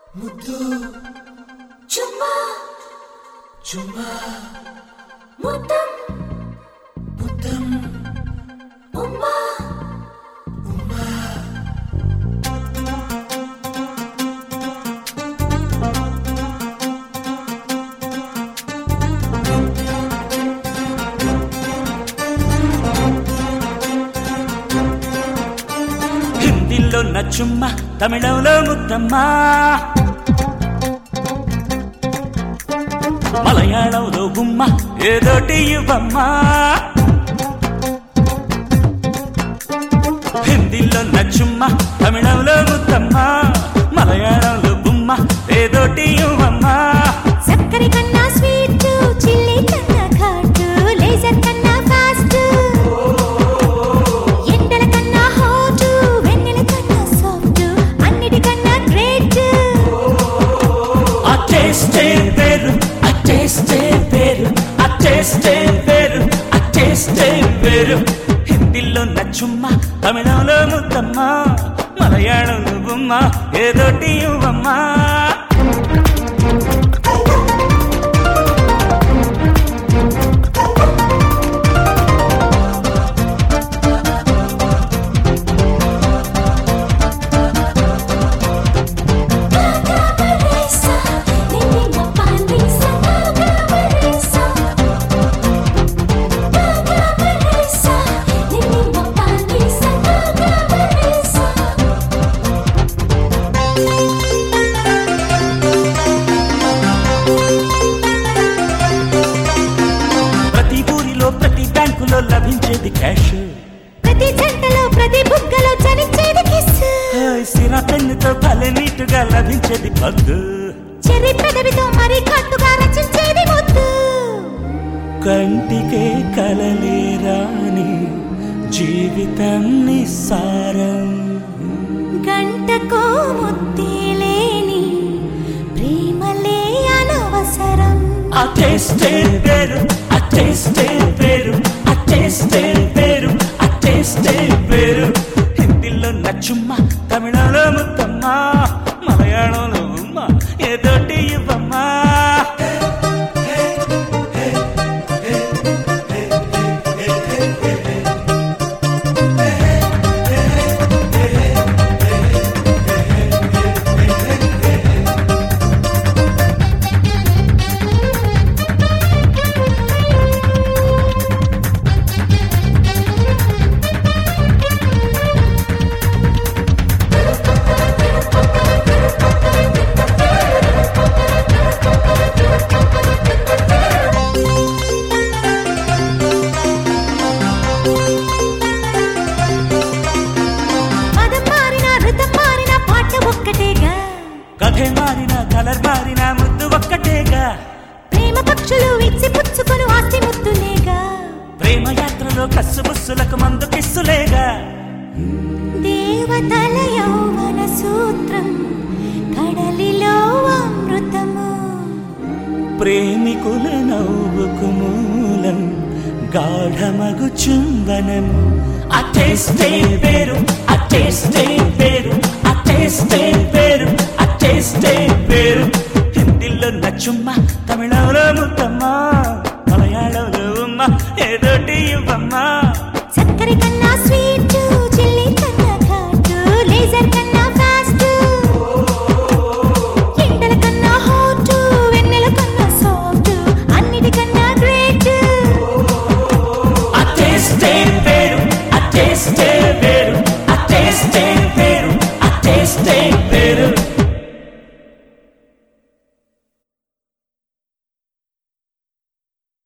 ముద్దు చుమ్మా చుమ్మా ముద్దం ముద్దం ఉమ్మా హిందీలో నచ్చుమ్మ తమిళంలో ముద్దమ్మ మలయాళంలో గుమ్మ ఏదోటి ఇవ్వమ్మ హిందీలో నచ్చుమ్మ తమిళంలో ముద్దమ్మ మలయాళంలో గుమ్మ ఏదోటి ఇవ్వమ్మ చక్కెర కన్నా స్వీట్ చిల్లీ కన్నా ఘాటు లేజర్ కన్నా ఫాస్ట్ ఎండల కన్నా హాట్ వెన్నెల కన్నా సాఫ్ట్ అన్నిటికన్నా గ్రేట్ ఆ టేస్టే వేరు ఆ టేస్టే వేరు ఆ టేస్టే వేరు ఆ టేస్టే వేరు హిందీలో నచ్చుమ్మ తమిళంలో ముద్దమ్మ మలయాళంలో బొమ్మ ఏదోటి ఇవ్వమ్మా Cabaresa, menina paliza, cabaresa. Cabaresa, menina paliza, cabaresa. ప్రతి ఊరిలో ప్రతి బ్యాంకులో లభించేది క్యాష్ ప్రతి జంటలో ప్రతి బుగ్గలో చలించేది కిస్ సిరా పెన్నుతో భలే నీటుగా లభించేది పద్దు చెర్రి పెదవితో మరి కట్టుగా రచించేది ముద్దు కంటికే కలలేరాని జీవితం నిస్సారం గంటకో ముద్దే లేని ప్రేమలే అనవసరం ఆ టేస్టే వేరు ఆ టేస్టే వేరు ఆ టేస్టే వేరు ఆ టేస్టే వేరు హిందీలో నచ్చుమ్మ తమిళంలో ముద్దమ్మ మలయాళంలో ఉమ్మ ఏదోటి ఇవ్వమ్మా మదం మారిన ఋతం మారిన పాట ఒక్కటేగా కథే మారిన కలర్ మారిన ముద్దు ఒక్కటేగా ప్రేమ పక్షులు ఇచ్చి పుచ్చుకొని ఆస్తి ముద్దులేగా ప్రేమ యాత్రలో కస్సు బుస్సులకు మందు కిస్సులేగా దేవతల యౌవన సూత్రం కడలిలో అమృతము ప్రేమికుల నవ్వుకు మూలం గాఢమగు చుంబనం ఆ టేస్టే వేరు ఆ టేస్టే వేరు ఆ టేస్టే వేరు ఆ టేస్టే వేరు హిందీలో నచ్చుమ్మ తమిళంలో ముద్దమ్మ మలయాళంలో ఉమ్మ ఏదోటి ఇవ్వమ్మా చక్కెర కన్నా స్వీట్ చిల్లీ కన్నా ఘాటు లేజర్ కన్నా ఫాస్ట్ ఎండల కన్నా హాట్ వెన్నెల కన్నా సాఫ్ట్ అన్నిటికన్నా గ్రేట్ ఆ టేస్టే వేరు ఆ టేస్టే